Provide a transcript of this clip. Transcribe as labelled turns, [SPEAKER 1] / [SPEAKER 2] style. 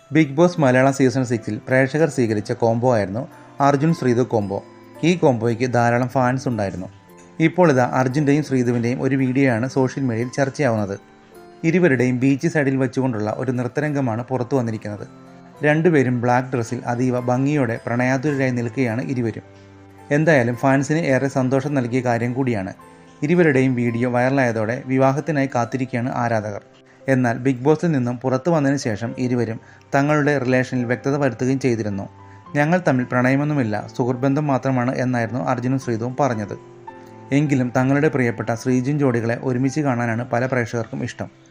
[SPEAKER 1] big boss Malayalam season സിക്സിൽ പ്രേക്ഷകർ സ്വീകരിച്ച കോംബോ ആയിരുന്നു അർജുൻ ശ്രീതു കോംബോ ഈ കോംബോയ്ക്ക് ധാരാളം ഫാൻസ് ഉണ്ടായിരുന്നു ഇപ്പോൾ ഇതാ അർജുൻ്റെയും ശ്രീതുവിൻ്റെയും ഒരു വീഡിയോയാണ് സോഷ്യൽ മീഡിയയിൽ ചർച്ചയാവുന്നത് ഇരുവരുടെയും ബീച്ച് സൈഡിൽ വെച്ചുകൊണ്ടുള്ള ഒരു നൃത്തരംഗമാണ് പുറത്തു വന്നിരിക്കുന്നത് രണ്ടുപേരും ബ്ലാക്ക് ഡ്രസ്സിൽ അതീവ ഭംഗിയോടെ പ്രണയാതുരരായി നിൽക്കുകയാണ് ഇരുവരും എന്തായാലും ഫാൻസിന് ഏറെ സന്തോഷം നൽകിയ കാര്യം കൂടിയാണ് ഇരുവരുടെയും വീഡിയോ വൈറലായതോടെ വിവാഹത്തിനായി കാത്തിരിക്കുകയാണ് ആരാധകർ എന്നാൽ ബിഗ് ബോസിൽ നിന്നും പുറത്തു വന്നതിന് ശേഷം ഇരുവരും തങ്ങളുടെ റിലേഷനിൽ വ്യക്തത വരുത്തുകയും ചെയ്തിരുന്നു ഞങ്ങൾ തമ്മിൽ പ്രണയമൊന്നുമില്ല സുഹൃത്ബന്ധം മാത്രമാണ് എന്നായിരുന്നു അർജുനും ശ്രീതുവും പറഞ്ഞത് എങ്കിലും തങ്ങളുടെ പ്രിയപ്പെട്ട ശ്രീജിൻ ജോഡികളെ ഒരുമിച്ച് കാണാനാണ് പല പ്രേക്ഷകർക്കും ഇഷ്ടം